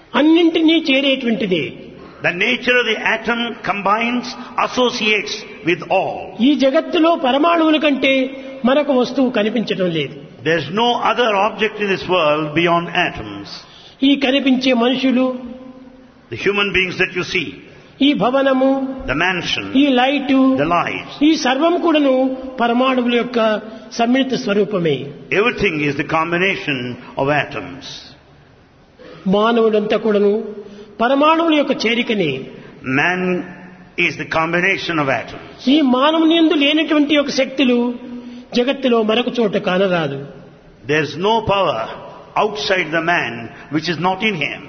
అన్నింటినీ చేరేటువంటిదే The nature of the atom combines, associates with all. ఈ జగత్తులో పరమాణువుల కంటే మరొక వస్తువు కనిపించడం లేదు There's no other object in this world beyond atoms. ఈ కనిపించే మనుషులు The human beings that you see, ఈ భవనము the mansion, ఈ లైటు the lights, ఈ సర్వం కూడాను పరమాణువుల యొక్క సమ్మిళిత స్వరూపమే everything is the combination of atoms. మానవుడంతా కూడాను పరమాణువుల యొక్క చేరికనే Man is the combination of atoms. ఈ మానవుని ఎందు లేనటువంటి ఒక శక్తులు జగత్తులో మరొక చోట కానరాదు There's no power outside the man which is not in him.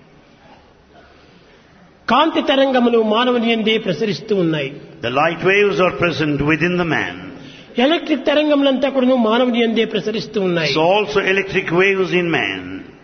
కాంతి తరంగములు మానవుని ఎందే ప్రసరిస్తూ ఉన్నాయి The light waves are present within the man. Electric తరంగములంతా కూడాను మానవుని ఎందే ప్రసరిస్తూ ఉన్నాయి So also electric waves in man.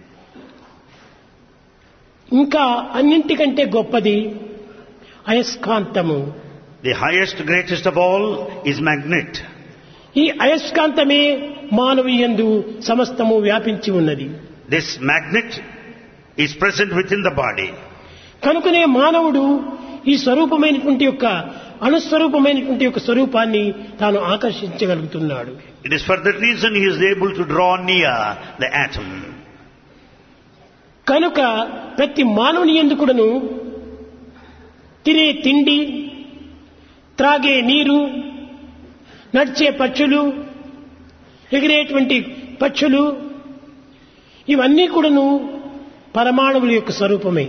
ఇంకా అన్నింటికంటే గొప్పది అయస్కాంతము The highest, greatest of all is magnet. ఈ అయస్కాంతమే మానవుని యందు సమస్తము వ్యాపించి ఉన్నది This magnet is present within the body. కనుకనే మానవుడు ఈ స్వరూపమైనటువంటి యొక్క అణుస్వరూపమైనటువంటి యొక్క స్వరూపాన్ని తాను ఆకర్షించగలుగుతున్నాడు It is for that reason he is able to draw near the atom. కనుక ప్రతి మానవుని ఎందుకుడను తినే తిండి త్రాగే నీరు నడిచే పక్షులు ఎగిరేటువంటి పక్షులు ఇవన్నీ కూడాను పరమాణువుల యొక్క స్వరూపమే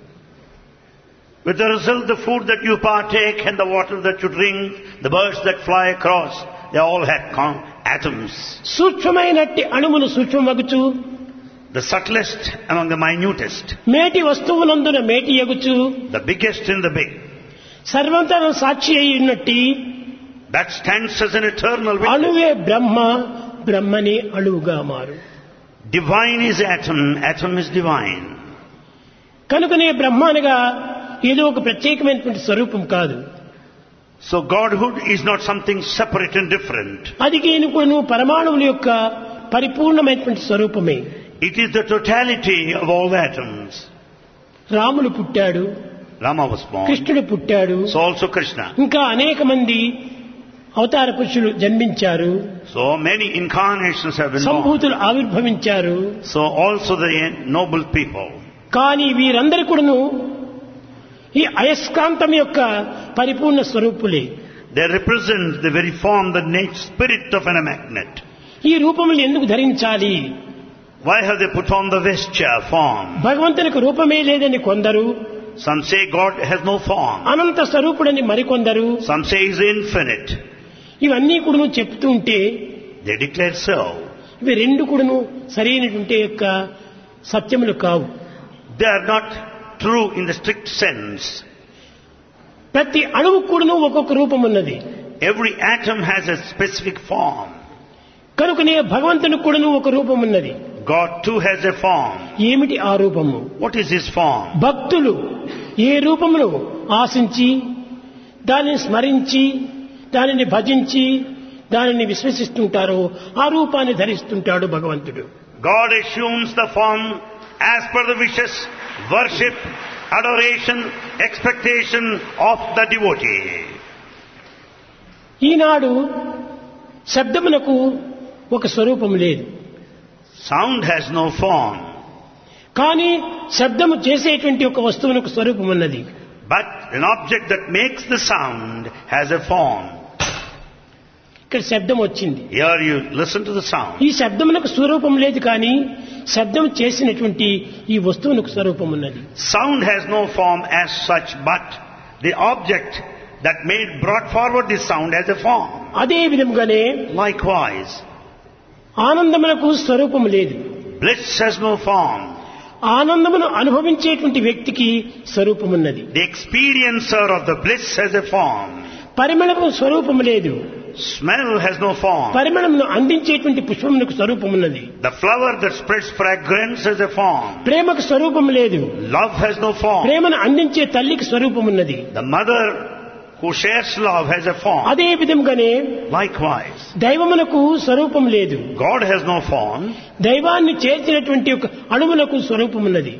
With the result, the food that you partake and the water that you drink, the birds that fly across, they all have con- atoms. సూక్ష్మమైనట్టి అణువులు సూక్ష్మమగుచు The subtlest among the minutest, మేటి వస్తువులందున మేటి ఎగుచు the biggest in the big. సర్వంతర సాక్షి అయి ఉన్నట్టి That stands as an eternal witness. అణువే బ్రహ్మ బ్రహ్మనే అణువుగా మారు Divine is atom, atom is divine. కనుకనే బ్రహ్మ అనగా ఏదో ఒక ప్రత్యేకమైనటువంటి స్వరూపం కాదు So Godhood is not something separate and different. అది కేనుకోను పరమాణువుల యొక్క పరిపూర్ణమైనటువంటి స్వరూపమే It is the totality of all the atoms. రాముడు పుట్టాడు Rama was born. కృష్ణుడు పుట్టాడు So also Krishna. ఇంకా అనేక మంది అవతార పురుషులు జన్మించారు So many incarnations have been born. సంభూతులు ఆవిర్భవించారు So also the noble people. కానీ వీరందరి కూడాను ఈ అయస్కాంతం యొక్క పరిపూర్ణ స్వరూపులే They represent the very form, the nature, spirit of a magnet. ఈ రూపములు ఎందుకు ధరించాలి Why have they put on the vesture form? భగవంతునికి రూపమే లేదని కొందరు Some say God has no form. అనంత స్వరూపుడని మరికొందరు Some say He is infinite. ఇవన్నీ కూడాను చెప్తూ ఉంటే They declare so. ఇవి రెండు కూడాను సరైనటువంటి యొక్క సత్యములు కావు They are not true in the strict sense. ప్రతి అణువు కూడాను ఒక్కొక్క రూపం ఉన్నది Every atom has a specific form. కనుకనే భగవంతునికి కూడాను ఒక రూపం ఉన్నది God too has a form. ఏమిటి ఆ రూపము What is His form? భక్తులు ఏ రూపమును ఆశించి దానిని స్మరించి దానిని భజించి దానిని విశ్వసిస్తుంటారో ఆ రూపాన్ని ధరిస్తుంటాడు భగవంతుడు God assumes the form as per the wishes, worship, adoration, expectation of the devotee. ఈనాడు శబ్దమునకు ఒక స్వరూపం లేదు Sound has no form, కానీ శబ్దము చేసేటువంటి ఒక వస్తువునకు స్వరూపం ఉన్నది but an object that makes the sound has a form. ఇక్కడ శబ్దం వచ్చింది Here you listen to the sound. ఈ శబ్దమునకు స్వరూపం లేదు కానీ శబ్దం చేసినటువంటి ఈ వస్తువునకు స్వరూపం ఉన్నది Sound has no form as such, but the object that made brought forward this sound has a form. అదే విధముగానే Likewise, ఆనందమునకు స్వరూపం లేదు bliss has no form. ఆనందమును అనుభవించేటువంటి వ్యక్తికి స్వరూపం ఉన్నది The experiencer of the bliss has a form. పరిమళము స్వరూపం లేదు Smell has no form. పరిమళమును అందించేటువంటి పుష్పమునకు స్వరూపం ఉన్నది The flower that spreads fragrance has a form. ప్రేమకు స్వరూపం లేదు Love has no form. ప్రేమను అందించే తల్లికి స్వరూపం ఉన్నది The mother who shares love has a form. అదే విధంగానే Likewise, దైవమునకు స్వరూపం లేదు God has no form. దైవాన్ని చేర్చినటువంటి ఒక అణువులకు స్వరూపం ఉన్నది